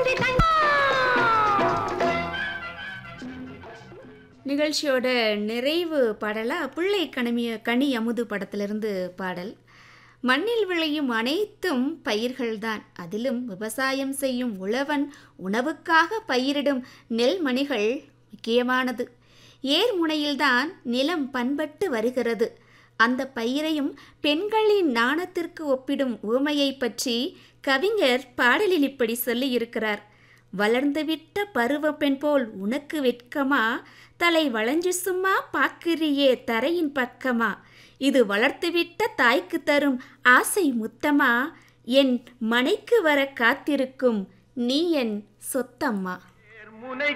நிகழ்ச்சியோட நிறைவு பாடலா பிள்ளை கனிமிய கனி அமுது படத்திலிருந்து பாடல் மண்ணில் விளையும் அனைத்தும் பயிர்கள்தான் அதிலும் விவசாயம் செய்யும் உழவன் உணவுக்காக பயிரிடும் நெல் மணிகள் முக்கியமானது ஏர் முனையில்தான் நிலம் பண்பட்டு வருகிறது அந்த பயிரையும் பெண்களின் நாணத்திற்கு ஒப்பிடும் ஊமையை பற்றி கவிஞர் பாடலில் இப்படி சொல்லியிருக்கிறார் வளர்ந்துவிட்ட பருவ பெண் போல் உனக்கு வெட்கமா தலை வளைஞ்சு சும்மா பாக்கிறியே தரையின் பக்கமா இது வளர்த்துவிட்ட தாய்க்கு தரும் ஆசை முத்தமா என் மனைக்கு வர காத்திருக்கும் நீ என் சொத்தம்மா முனை